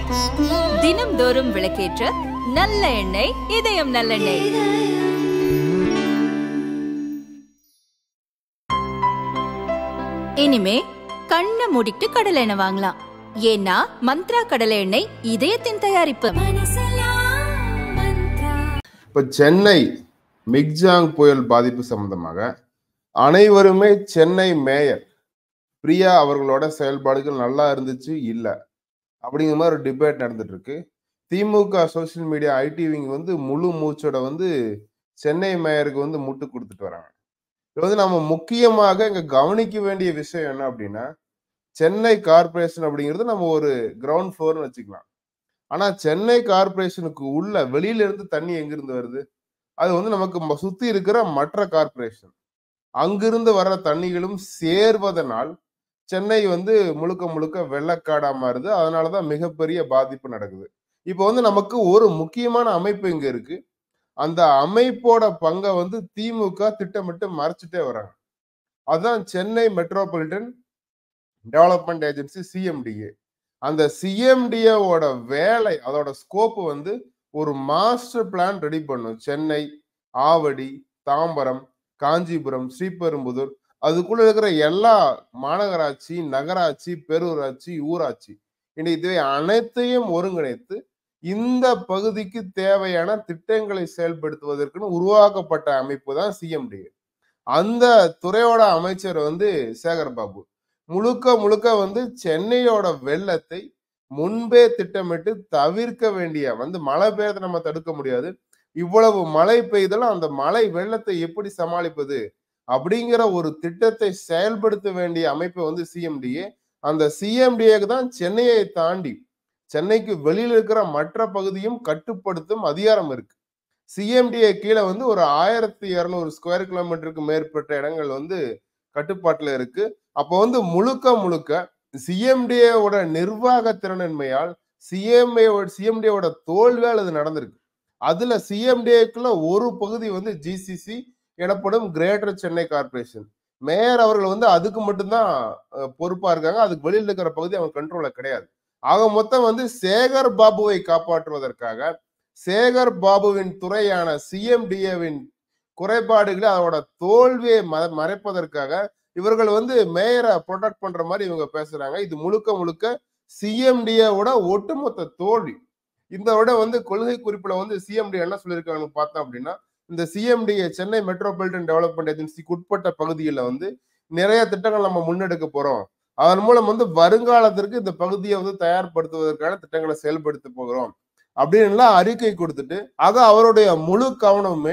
தினம்தோறும் விளக்கேற்ற நல்ல எண்ணெய் இதயம் நல்லெண்ணெய் இனிமே கண்ணை மூடிட்டு கடலை எண்ணெய் வாங்கலாம் ஏன்னா மந்த்ரா கடலை எண்ணெய் இதயத்தின் தயாரிப்பு இப்போ சென்னை மிக்ஜாங் புயல் பாதிப்பு சம்பந்தமாக அனைவருமே சென்னை மேயர் பிரியா அவர்களோட செயல்பாடுகள் நல்லா இருந்துச்சு இல்லை அப்படிங்கிற மாதிரி ஒரு டிபேட் நடந்துட்டு இருக்கு DMK social media IT wing வந்து முழு மூச்சோட வந்து சென்னை மேயருக்கு வந்து முட்டு கொடுத்துட்டு வராங்க இது வந்து நம்ம முக்கியமாக இங்க கவனிக்க வேண்டிய விஷயம் என்ன அப்படின்னா சென்னை கார்பரேஷன் அப்படிங்கிறது நம்ம ஒரு கிரவுண்ட் ஃப்ளோர்னு வச்சுக்கலாம் ஆனா சென்னை கார்பரேஷனுக்கு உள்ள வெளியில இருந்து தண்ணி எங்கிருந்து வருது அது வந்து நமக்கு ம- சுத்தி இருக்கிற மற்ற கார்பரேஷன் அங்கிருந்து வர்ற தண்ணிகளும் சேர்வதனால் சென்னை வந்து முழுக்க முழுக்க வெள்ளக்காடா மாறுது அதனாலதான் மிகப்பெரிய பாதிப்பு நடக்குது இப்போ வந்து நமக்கு ஒரு முக்கியமான அமைப்பு இங்க இருக்கு அந்த அமைப்போட பங்கை வந்து திமுக திட்டமிட்டு மறைச்சிட்டே வராங்க அதுதான் Chennai metropolitan development agency CMDA அந்த சிஎம்டிஏவோட வேலை அதோட ஸ்கோப் வந்து ஒரு மாஸ்டர் பிளான் ரெடி பண்ணும் சென்னை ஆவடி தாம்பரம் காஞ்சிபுரம் ஸ்ரீபெரும்புதூர் அதுக்குள்ள இருக்கிற எல்லா மாநகராட்சி நகராட்சி பேரூராட்சி ஊராட்சி இனி இதை அனைத்தையும் ஒருங்கிணைத்து இந்த பகுதிக்கு தேவையான திட்டங்களை செயல்படுத்துவதற்குன்னு உருவாக்கப்பட்ட அமைப்பு தான் சிஎம்டிஏ அந்த துறையோட அமைச்சர் வந்து சேகர் பாபு முழுக்க முழுக்க வந்து சென்னையோட வெள்ளத்தை முன்பே திட்டமிட்டு தவிர்க்க வேண்டிய வந்து மழை பெய்யறதை நம்ம தடுக்க முடியாது இவ்வளவு மழை பெய்தாலும் அந்த மழை வெள்ளத்தை எப்படி சமாளிப்பது அப்படிங்கிற ஒரு திட்டத்தை செயல்படுத்த வேண்டிய அமைப்பு வந்து சிஎம்டிஏ அந்த சிஎம்டிஏக்கு தான் சென்னையை தாண்டி சென்னைக்கு வெளியில இருக்கிற மற்ற பகுதியும் கட்டுப்படுத்தும் அதிகாரம் இருக்கு சிஎம்டிஏ கீழே வந்து ஒரு ஆயிரத்தி இருநூறு ஸ்கொயர் கிலோமீட்டருக்கு மேற்பட்ட இடங்கள் வந்து கட்டுப்பாட்டுல இருக்கு அப்போ வந்து முழுக்க முழுக்க சிஎம்டிஏவோட நிர்வாக திறனின்மையால் சிஎம்ஏவோட சிஎம்டிஏவோட தோல்வியால் இது நடந்திருக்கு அதுல சிஎம்டிஏக்குள்ள ஒரு பகுதி வந்து ஜிசிசி எனப்படும் கிரேட்டர் சென்னை கார்பரேஷன் மேயர் அவர்கள் வந்து அதுக்கு மட்டும்தான் அஹ், பொறுப்பா இருக்காங்க அதுக்கு வெளியில இருக்கிற பகுதி அவங்க கண்ட்ரோல்ல கிடையாது ஆக மொத்தம் வந்து சேகர் பாபுவை காப்பாற்றுவதற்காக சேகர் பாபுவின் துறையான சிஎம்டிஏவின் குறைபாடுகளை அதோட தோல்வியை ம- மறைப்பதற்காக இவர்கள் வந்து மேயரை ப்ரொடெக்ட் பண்ற மாதிரி இவங்க பேசுறாங்க இது முழுக்க முழுக்க சிஎம்டிஏவோட ஒட்டுமொத்த தோல்வி இந்த விட வந்து கொள்கை குறிப்புல வந்து சிஎம்டி என்ன சொல்லியிருக்காங்கன்னு பார்த்தோம் அப்படின்னா இந்த சிஎம்டிஏ சென்னை மெட்ரோபாலிட்டன் டெவலப்மெண்ட் ஏஜென்சிக்கு உட்பட்ட பகுதிகளில் வந்து நிறைய திட்டங்கள் நம்ம முன்னெடுக்க போறோம் அதன் மூலம் வந்து வருங்காலத்திற்கு இந்த பகுதியை வந்து தயார்படுத்துவதற்கான திட்டங்களை செயல்படுத்த போகிறோம் அப்படின்லாம் அறிக்கை கொடுத்துட்டு ஆக அவருடைய முழு கவனமுமே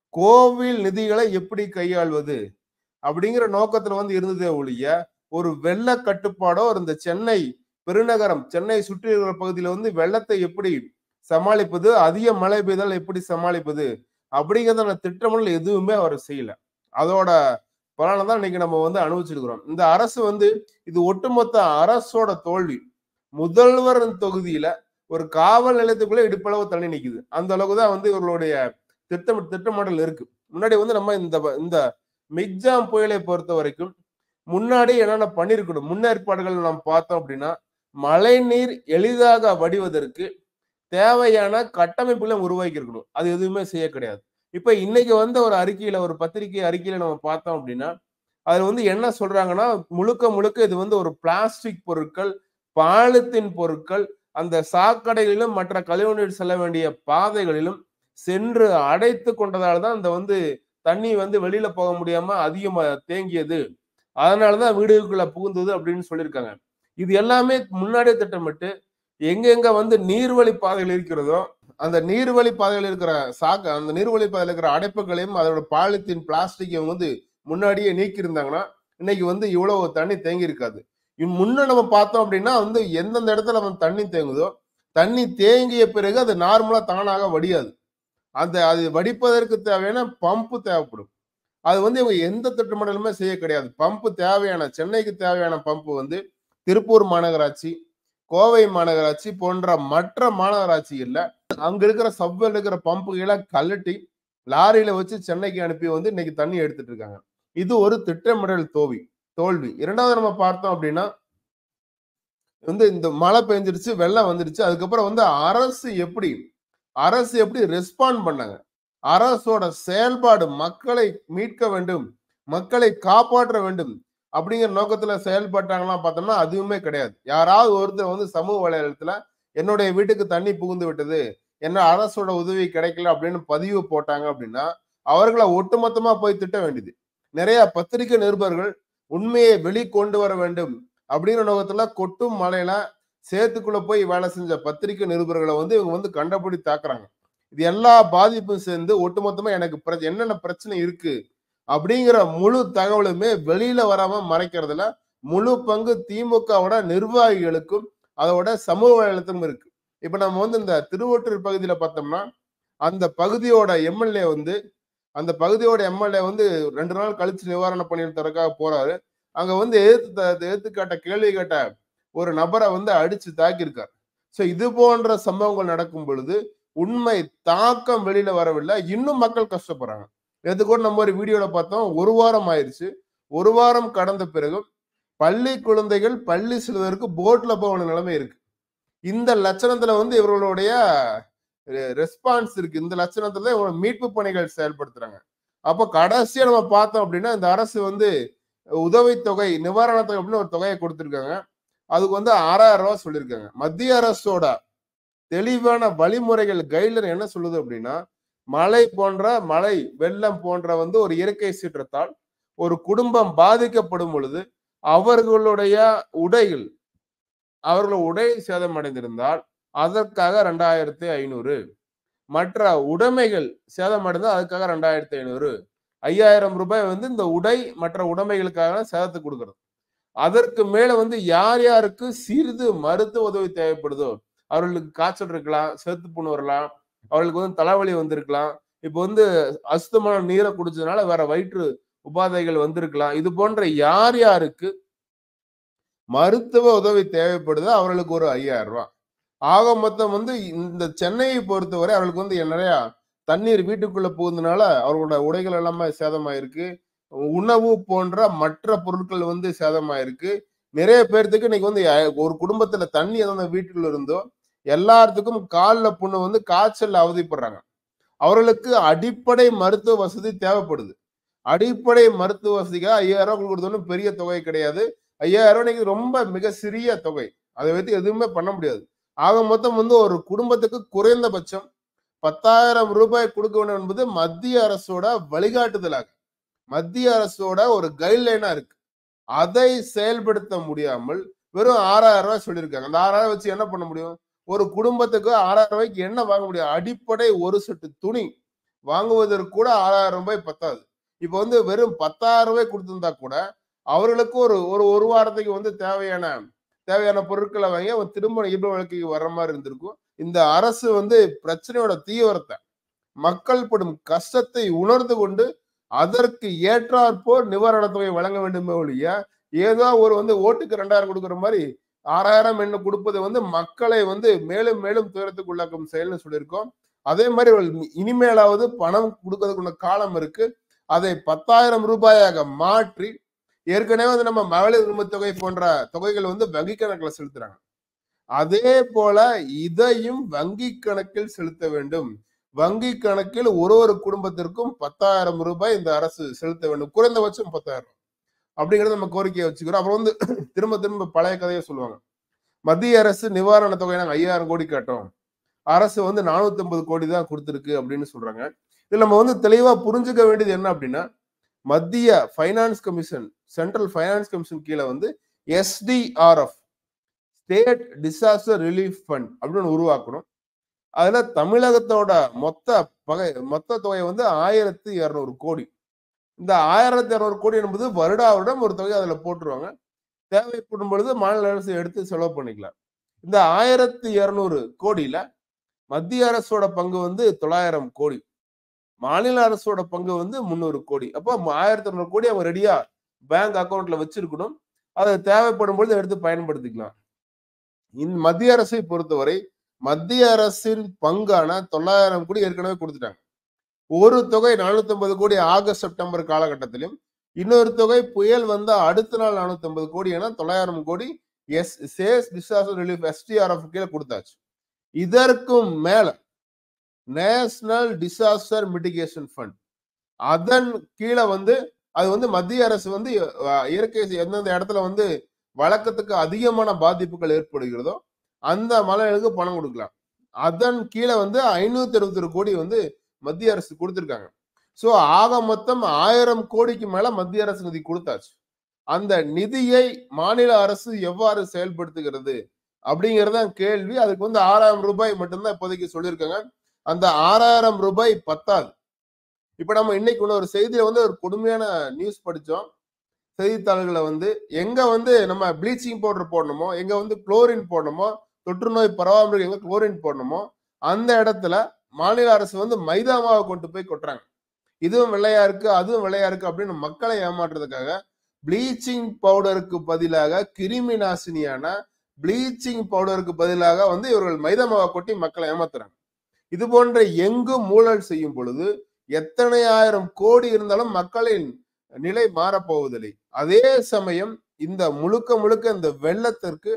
கோவில் நிதிகளை எப்படி கையாள்வது அப்படிங்கிற நோக்கத்துல வந்து இருந்ததே ஒழிய ஒரு வெள்ள கட்டுப்பாடோ ஒரு இந்த சென்னை பெருநகரம் சென்னை சுற்றி இருக்கிற பகுதியில வந்து வெள்ளத்தை எப்படி சமாளிப்பது அதிக மழை பெய்தால் எப்படி சமாளிப்பது அப்படிங்கிறத திட்டமிடல் எதுவுமே அவர் செய்யல அதோட பலனை தான் இன்னைக்கு நம்ம வந்து அனுபவிச்சிருக்கிறோம் இந்த அரசு வந்து இது ஒட்டுமொத்த அரசோட தோல்வி முதல்வர் தொகுதியில ஒரு காவல் நிலையத்துக்குள்ள இடுப்பளவு தள்ளி நிக்குது அந்த அளவுக்கு தான் வந்து இவர்களுடைய திட்டம் திட்டமிடல் இருக்கு முன்னாடி வந்து நம்ம இந்த இந்த மிக்ஜாம் புயலை பொறுத்த வரைக்கும் முன்னாடி என்னென்ன பண்ணிருக்கணும் முன்னேற்பாடுகள் நாம் பார்த்தோம் அப்படின்னா மழை நீர் எளிதாக வடிவதற்கு தேவையான கட்டமைப்புகளை உருவாக்கி இருக்கணும் அது எதுவுமே செய்ய கிடையாது இப்ப இன்னைக்கு வந்த ஒரு அறிக்கையில ஒரு பத்திரிகை அறிக்கையில நம்ம பார்த்தோம் அப்படின்னா அதுல வந்து என்ன சொல்றாங்கன்னா முழுக்க முழுக்க இது வந்து ஒரு பிளாஸ்டிக் பொருட்கள் பாலித்தீன் பொருட்கள் அந்த சாக்கடைகளிலும் மற்ற கழிவுநீர் செல்ல வேண்டிய பாதைகளிலும் சென்று அடைத்து கொண்டதால தான் இந்த வந்து தண்ணி வந்து வெளியில போக முடியாம அதிகமா தேங்கியது அதனாலதான் வீடுகளுக்குள்ள புகுந்தது அப்படின்னு சொல்லியிருக்காங்க இது எல்லாமே முன்னாடியே திட்டமிட்டு எங்கெங்க வந்து நீர்வழி பாதைகள் இருக்கிறதோ அந்த நீர்வழி பாதைகள் இருக்கிற சாக்க அந்த நீர்வழி பாதையில் இருக்கிற அடைப்புகளையும் அதோட பாலித்தீன் பிளாஸ்டிக்கையும் வந்து முன்னாடியே நீக்கி இருந்தாங்கன்னா இன்னைக்கு வந்து இவ்வளவு தண்ணி தேங்கி இருக்காது இன் முன்ன நம்ம பார்த்தோம் அப்படின்னா வந்து எந்தெந்த இடத்துல நம்ம தண்ணி தேங்குதோ தண்ணி தேங்கிய பிறகு அது நார்மலா தானாக வடியாது அந்த அது வடிப்பதற்கு தேவையான பம்பு தேவைப்படும் அது வந்து இவங்க எந்த திட்டமிடலுமே செய்ய கிடையாது பம்பு தேவையான சென்னைக்கு தேவையான பம்பு வந்து திருப்பூர் மாநகராட்சி கோவை மாநகராட்சி போன்ற மற்ற மாநகராட்சிகள்ல அங்க இருக்கிற சப்வெல் இருக்கிற பம்புகளை கழட்டி லாரியில வச்சு சென்னைக்கு அனுப்பி வந்து இன்னைக்கு தண்ணி எடுத்துட்டு இருக்காங்க இது ஒரு திட்டமிடல் தோல்வி தோல்வி இரண்டாவது நம்ம பார்த்தோம் அப்படின்னா வந்து இந்த மழை பெஞ்சிருச்சு வெள்ளம் வந்துருச்சு அதுக்கப்புறம் வந்து அரசு எப்படி அரசு எப்படி ரெஸ்பாண்ட் பண்ணாங்க அரசோட செயல்பாடு மக்களை மீட்க வேண்டும் மக்களை காப்பாற்ற வேண்டும் அப்படிங்கிற நோக்கத்துல செயல்பட்டாங்களா பார்த்தோம்னா அதுவுமே கிடையாது யாராவது ஒருத்தர் வந்து சமூக வலைதளத்துல என்னுடைய வீட்டுக்கு தண்ணி புகுந்து விட்டது என்ன அரசோட உதவி கிடைக்கல அப்படின்னு பதிவு போட்டாங்க அப்படின்னா அவர்களை ஒட்டுமொத்தமா போய் திட்ட வேண்டியது நிறைய பத்திரிகை நிருபர்கள் உண்மையை வெளிக்கொண்டு வர வேண்டும் அப்படிங்கிற நோக்கத்துல கொட்டும் மலையில சேத்துக்குள்ள போய் வேலை செஞ்ச பத்திரிகை நிருபர்களை வந்து இவங்க வந்து கண்டபடி தாக்குறாங்க இது எல்லா பாதிப்பும் சேர்ந்து ஒட்டுமொத்தமா எனக்கு பிர- என்னென்ன பிரச்சனை இருக்கு அப்படிங்கிற முழு தகவலுமே வெளியில வராம மறைக்கிறதுல முழு பங்கு திமுகவோட நிர்வாகிகளுக்கும் அதோட சமூக வலைதளத்துக்கும் இருக்கு இப்ப நம்ம வந்து இந்த திருவொற்றூர் பகுதியில பார்த்தோம்னா அந்த பகுதியோட எம்எல்ஏ வந்து அந்த பகுதியோட எம்எல்ஏ வந்து ரெண்டு நாள் கழிச்சு நிவாரண பணியில் தரக்காக போறாரு அங்க வந்து எதிர்த்து த- எதிர்த்து கேட்ட கேள்வி கேட்ட ஒரு நபரை வந்து அடிச்சு தாக்கியிருக்காரு சோ இது போன்ற சம்பவங்கள் நடக்கும் பொழுது உண்மை தாக்கம் வெளியில வரவில்லை இன்னும் மக்கள் கஷ்டப்படுறாங்க நேத்து கூட நம்ம ஒரு வீடியோல பார்த்தோம் ஒரு வாரம் ஆயிருச்சு ஒரு வாரம் கடந்த பிறகு பள்ளி குழந்தைகள் பள்ளி செல்வதற்கு போட்ல போன நிலைமை இருக்கு இந்த லட்சணத்துல வந்து இவர்களுடைய ரெஸ்பான்ஸ் இருக்கு இந்த லட்சணத்துல தான் இவங்க மீட்பு பணிகள் செயல்படுத்துறாங்க அப்போ கடைசியா நம்ம பார்த்தோம் அப்படின்னா இந்த அரசு வந்து உதவித்தொகை நிவாரண தொகை அப்படின்னு ஒரு தொகையை கொடுத்திருக்காங்க அதுக்கு வந்து ஆறாயிரம் ரூபாய் சொல்லியிருக்காங்க மத்திய அரசோட தெளிவான வழிமுறைகள் கைட்லைன் என்ன சொல்லுது அப்படின்னா மழை போன்ற மழை வெள்ளம் போன்ற வந்து ஒரு இயற்கை சீற்றத்தால் ஒரு குடும்பம் பாதிக்கப்படும் பொழுது அவர்களுடைய உடைகள் அவர்கள் உடை சேதமடைந்திருந்தால் அதற்காக ரெண்டாயிரத்தி ஐநூறு மற்ற உடைமைகள் சேதமடைந்தால் அதுக்காக ரெண்டாயிரத்தி ஐநூறு ஐயாயிரம் ரூபாய் வந்து இந்த உடை மற்ற உடைமைகளுக்காக சேதத்தை கொடுக்கறது அதற்கு மேல வந்து யார் யாருக்கு சிறிது மருத்துவ உதவி தேவைப்படுதோ அவர்களுக்கு காய்ச்சல் இருக்கலாம் செத்து புண்ணு வரலாம் அவர்களுக்கு வந்து தலைவலி வந்திருக்கலாம் இப்போ வந்து அசுத்தமான நீரை குடிச்சதுனால வேற வயிற்று உபாதைகள் வந்திருக்கலாம் இது போன்ற யார் யாருக்கு மருத்துவ உதவி தேவைப்படுதோ அவர்களுக்கு ஒரு ஐயாயிரம் ரூபாய் ஆக மொத்தம் வந்து இந்த சென்னையை பொறுத்தவரை அவர்களுக்கு வந்து நிறைய தண்ணீர் வீட்டுக்குள்ள புகுந்தனால அவர்களோட உடைகள் எல்லாமே சேதமாயிருக்கு உணவு போன்ற மற்ற பொருட்கள் வந்து சேதமாயிருக்கு நிறைய பேர்த்துக்கு இன்னைக்கு வந்து ய- ஒரு குடும்பத்துல தண்ணி எதனா வீட்டுக்குள்ள இருந்தோ எல்லாத்துக்கும் காலில் புண்ணு வந்து காய்ச்சல் அவதிப்படுறாங்க அவர்களுக்கு அடிப்படை மருத்துவ வசதி தேவைப்படுது அடிப்படை மருத்துவ வசதிக்காக ஐயாயிரம் ரூபாய் கொடுத்தோன்னு பெரிய தொகை கிடையாது ஐயாயிரம் ரூபாய் இன்னைக்கு ரொம்ப மிக சிறிய தொகை அதை வைத்து எதுவுமே பண்ண முடியாது ஆக மொத்தம் வந்து ஒரு குடும்பத்துக்கு குறைந்தபட்சம் பத்தாயிரம் ரூபாய் கொடுக்க வேண்டும் என்பது மத்திய அரசோட வழிகாட்டுதலாக மத்திய அரசோட ஒரு கைட்லைனா இருக்கு அதை செயல்படுத்த முடியாமல் வெறும் ஆறாயிரம் ரூபாய் சொல்லியிருக்காங்க அந்த ஆறாயிரம் வச்சு என்ன பண்ண முடியும் ஒரு குடும்பத்துக்கு ஆறாயிரம் ரூபாய்க்கு என்ன வாங்க முடியும் அடிப்படை ஒரு செட்டு துணி வாங்குவதற்கு கூட ஆறாயிரம் ரூபாய் பத்தாது இப்போ வந்து வெறும் பத்தாயிரம் ரூபாய் கொடுத்திருந்தா கூட அவர்களுக்கு ஒரு ஒரு ஒரு வாரத்துக்கு வந்து தேவையான தேவையான பொருட்களை வாங்கி அவன் திரும்ப இயல்பு வாழ்க்கைக்கு வர்ற மாதிரி இருந்திருக்கும் இந்த அரசு வந்து பிரச்சனையோட தீவிரத்தை மக்கள் படும் கஷ்டத்தை உணர்ந்து கொண்டு அதற்கு ஏற்றாற்போல் நிவாரணத் தொகை வழங்க வேண்டுமே ஒழிய ஏதோ ஒரு வந்து ஓட்டுக்கு ரெண்டாயிரம் கொடுக்குற மாதிரி ஆறாயிரம் என்ன கொடுப்பது வந்து மக்களை வந்து மேலும் மேலும் துயரத்துக்கு உள்ளாக்கும் செயல்னு சொல்லியிருக்கோம் அதே மாதிரி அவர்கள் இனிமேலாவது பணம் கொடுக்கறதுக்குள்ள காலம் இருக்கு அதை பத்தாயிரம் ரூபாயாக மாற்றி ஏற்கனவே வந்து நம்ம மகளிர் உரிமைத் தொகை போன்ற தொகைகள் வந்து வங்கி கணக்குல செலுத்துறாங்க அதே போல இதையும் வங்கி கணக்கில் செலுத்த வேண்டும் வங்கி கணக்கில் ஒரு ஒரு குடும்பத்திற்கும் பத்தாயிரம் ரூபாய் இந்த அரசு செலுத்த வேண்டும் குறைந்தபட்சம் பத்தாயிரம் அப்படிங்கறத நம்ம கோரிக்கையை வச்சுக்கிறோம் அப்புறம் வந்து திரும்ப திரும்ப பழைய கதையை சொல்லுவாங்க மத்திய அரசு நிவாரண தொகை நாங்க ஐயாயிரம் கோடி கேட்டோம் அரசு வந்து நானூத்தி ஐம்பது கோடி தான் கொடுத்துருக்கு அப்படின்னு சொல்றாங்க இதுல நம்ம வந்து தெளிவா புரிஞ்சுக்க வேண்டியது என்ன அப்படின்னா மத்திய finance commission central finance commission கீழே வந்து SDRF state disaster relief fund அப்படின்னு உருவாக்கணும் அதுல தமிழகத்தோட மொத்த பகை மொத்த தொகை வந்து ஆயிரத்தி இருநூறு கோடி இந்த ஆயிரத்தி இருநூறு கோடி என்பது வருடா வருடம் ஒரு தொகை அதுல போட்டுருவாங்க தேவைப்படும் பொழுது மாநில அரசு எடுத்து செலவு பண்ணிக்கலாம் இந்த ஆயிரத்தி இருநூறு கோடியில மத்திய அரசோட பங்கு வந்து தொள்ளாயிரம் கோடி மாநில அரசோட பங்கு வந்து முந்நூறு கோடி அப்போ ஆயிரத்தி இருநூறு கோடி அவங்க ரெடியா பேங்க் அக்கௌண்ட்ல வச்சிருக்கணும் அதை தேவைப்படும் பொழுது எடுத்து பயன்படுத்திக்கலாம் இந்த மத்திய அரசை பொறுத்தவரை மத்திய அரசின் பங்கான தொள்ளாயிரம் கோடி ஏற்கனவே கொடுத்துட்டாங்க ஒரு தொகை நானூத்தி ஐம்பது கோடி ஆகஸ்ட் செப்டம்பர் காலகட்டத்திலும் இன்னொரு தொகை புயல் வந்த அடுத்த நாள் நானூத்தி ஐம்பது கோடி என தொள்ளாயிரம் கோடி எஸ் சேஸ் டிசாஸ்டர் ரிலீஃப் எஸ்டிஆர்எஃப் கீழே கொடுத்தாச்சு இதற்கும் மேல நேஷனல் டிசாஸ்டர் மிட்டிகேஷன் ஃபண்ட் அதன் கீழே வந்து அது வந்து மத்திய அரசு வந்து அஹ், இயற்கை எந்தெந்த இடத்துல வந்து வழக்கத்துக்கு அதிகமான பாதிப்புகள் ஏற்படுகிறதோ அந்த மலைகளுக்கு பணம் கொடுக்கலாம் அதன் கீழே வந்து ஐநூத்தி அறுபத்தி கோடி வந்து மத்திய அரசு கொடுத்திருக்காங்க சோ ஆக மொத்தம் ஆயிரம் கோடிக்கு மேல மத்திய அரசு நிதி கொடுத்தாச்சு அந்த நிதியை மாநில அரசு எவ்வாறு செயல்படுத்துகிறது அப்படிங்கறத கேள்வி அதுக்கு வந்து ஆறாயிரம் ரூபாய் மட்டும்தான் இப்போதைக்கு சொல்லியிருக்காங்க அந்த ஆறாயிரம் ரூபாய் பத்தாது இப்ப நம்ம இன்னைக்கு உள்ள ஒரு செய்தியில வந்து ஒரு கொடுமையான நியூஸ் படிச்சோம் செய்தித்தாள்களை வந்து எங்க வந்து நம்ம ப்ளீச்சிங் பவுடர் போடணுமோ எங்க வந்து குளோரின் போடணுமோ தொற்று நோய் பரவாமல் எங்க குளோரின் போடணுமோ அந்த இடத்துல மாநில அரசு வந்து மைதா மாவை கொண்டு போய் கொட்டுறாங்க இதுவும் வெள்ளையா இருக்கு அதுவும் வெள்ளையா இருக்கு அப்படின்னு மக்களை ஏமாற்றுறதுக்காக ப்ளீச்சிங் பவுடருக்கு பதிலாக கிருமி நாசினியான ப்ளீச்சிங் பவுடருக்கு பதிலாக வந்து இவர்கள் மைதா மாவை கொட்டி மக்களை ஏமாத்துறாங்க இது போன்ற எங்கும் ஊழல் செய்யும் பொழுது எத்தனை ஆயிரம் கோடி இருந்தாலும் மக்களின் நிலை மாறப்போவதில்லை அதே சமயம் இந்த முழுக்க முழுக்க இந்த வெள்ளத்திற்கு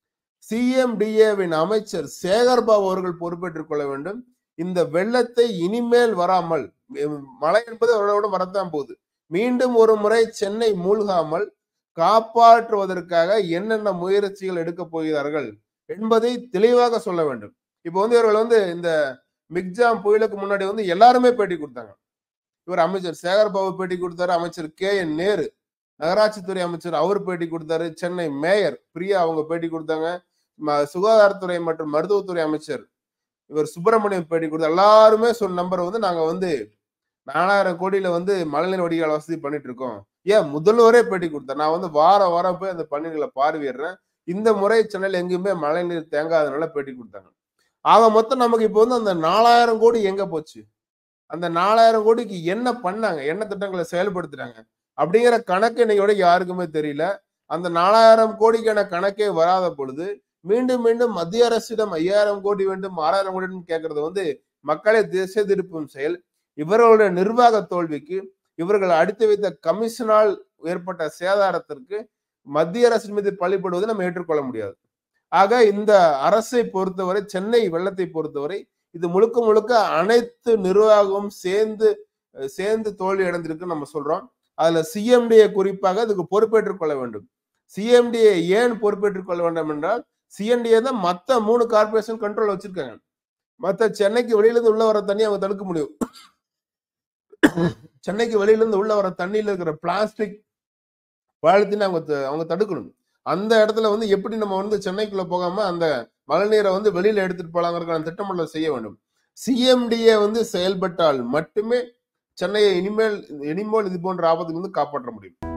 சிஎம்டிஏவின் அமைச்சர் சேகர்பாபு அவர்கள் பொறுப்பேற்றுக் கொள்ள வேண்டும் இந்த வெள்ளத்தை இனிமேல் வராமல் எம், மழை என்பது அவரோட வரத்தான் போகுது மீண்டும் ஒரு முறை சென்னை மூழ்காமல் காப்பாற்றுவதற்காக என்னென்ன முயற்சிகள் எடுக்க போகிறார்கள் என்பதை தெளிவாக சொல்ல வேண்டும் இப்போ வந்து இவர்கள் வந்து இந்த மிக்ஜாம் புயலுக்கு முன்னாடி வந்து எல்லாருமே பேட்டி கொடுத்தாங்க இவர் அமைச்சர் சேகர்பாபு பேட்டி கொடுத்தாரு அமைச்சர் கே என் நேரு நகராட்சித்துறை அமைச்சர் அவர் பேட்டி கொடுத்தாரு சென்னை மேயர் பிரியா அவங்க பேட்டி கொடுத்தாங்க ம- சுகாதாரத்துறை மற்றும் மருத்துவத்துறை அமைச்சர் இவர் சுப்பிரமணியம் பேட்டி கொடுத்தாரு எல்லாருமே சொன்ன நம்பர் வந்து நாங்க வந்து நாலாயிரம் கோடியில வந்து மழைநீர் வடிகால் வசதி பண்ணிட்டு இருக்கோம் ஏன் முதல்வரே பேட்டி கொடுத்தார் நான் வந்து வாரம் வாரம் போய் அந்த பணிகளை பார்வையிடுறேன் இந்த முறை சென்னையில் எங்கேயுமே மழைநீர் தேங்காதனால பேட்டி கொடுத்தாங்க ஆக மொத்தம் நமக்கு இப்போ வந்து அந்த நாலாயிரம் கோடி எங்க போச்சு அந்த நாலாயிரம் கோடிக்கு என்ன பண்ணாங்க என்ன திட்டங்களை செயல்படுத்துறாங்க அப்படிங்கிற கணக்கு இன்னையோட யாருக்குமே தெரியல அந்த நாலாயிரம் கோடிக்கான கணக்கே வராத பொழுது மீண்டும் மீண்டும் மத்திய அரசிடம் ஐயாயிரம் கோடி வேண்டும் ஆறாயிரம் கோடி வேண்டும் கேட்கறது வந்து மக்களை திசை திருப்பும் செயல் இவர்களுடைய நிர்வாக தோல்விக்கு இவர்கள் அடித்து வைத்த கமிஷனால் ஏற்பட்ட சேதாரத்திற்கு மத்திய அரசின் மீது பழிப்படுவதை நம்ம ஏற்றுக்கொள்ள முடியாது ஆக இந்த அரசை பொறுத்தவரை சென்னை வெள்ளத்தை பொறுத்தவரை இது முழுக்க முழுக்க அனைத்து நிர்வாகமும் சேர்ந்து அஹ், சேர்ந்து தோல்வி அடைந்திருக்கு நம்ம சொல்றோம் அதுல சிஎம்டிஏ குறிப்பாக இதுக்கு பொறுப்பேற்றுக் கொள்ள வேண்டும் சிஎம்டிஏ ஏன் பொறுப்பேற்றுக் கொள்ள வேண்டும் என்றால் சிஎம்டிஏ தான் மத்த மூணு கார்பரேஷன் கண்ட்ரோல் வச்சிருக்காங்க மத்த சென்னைக்கு வெளியில இருந்து உள்ள வர தண்ணி அவங்க தடுக்க முடியும் சென்னைக்கு வெளியில இருந்து உள்ள வர தண்ணியில இருக்கிற பிளாஸ்டிக் பாலித்தீன் அவங்க த- அவங்க தடுக்கணும் அந்த இடத்துல வந்து எப்படி நம்ம வந்து சென்னைக்குள்ள போகாம அந்த மழைநீரை வந்து வெளியில எடுத்துட்டு போலாங்கிறதுக்கான திட்டமிடல் செய்ய வேண்டும் சிஎம்டிஏ வந்து செயல்பட்டால் மட்டுமே சென்னையை இனிமேல் இனிமேல் இது போன்ற ஆபத்துக்கு வந்து காப்பாற்ற முடியும்